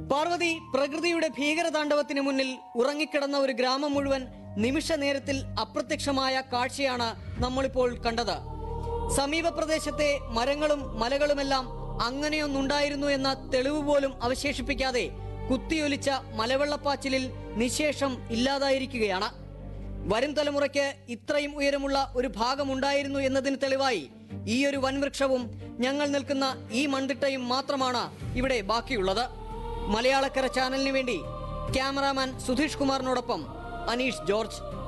പാർവതി പ്രകൃതിയുടെ ഭീകരതാണ്ഡവത്തിന് മുന്നിൽ ഉറങ്ങിക്കിടന്ന ഒരു ഗ്രാമം മുഴുവൻ നിമിഷ നേരത്തിൽ അപ്രത്യക്ഷമായ കാഴ്ചയാണ് നമ്മളിപ്പോൾ കണ്ടത് സമീപ പ്രദേശത്തെ മരങ്ങളും മലകളുമെല്ലാം അങ്ങനെയൊന്നുണ്ടായിരുന്നു എന്ന തെളിവ് പോലും അവശേഷിപ്പിക്കാതെ കുത്തിയൊലിച്ച മലവെള്ളപ്പാച്ചിലിൽ നിശേഷം ഇല്ലാതായിരിക്കുകയാണ് വരും തലമുറയ്ക്ക് ഇത്രയും ഉയരമുള്ള ഒരു ഭാഗമുണ്ടായിരുന്നു എന്നതിന് തെളിവായി ഈ ഒരു വൻവൃക്ഷവും ഞങ്ങൾ നിൽക്കുന്ന ഈ മൺതിട്ടയും മാത്രമാണ് ഇവിടെ ബാക്കിയുള്ളത് മലയാളക്കര ചാനലിന് വേണ്ടി ക്യാമറാമാൻ സുധീഷ് കുമാറിനോടൊപ്പം അനീഷ് ജോർജ്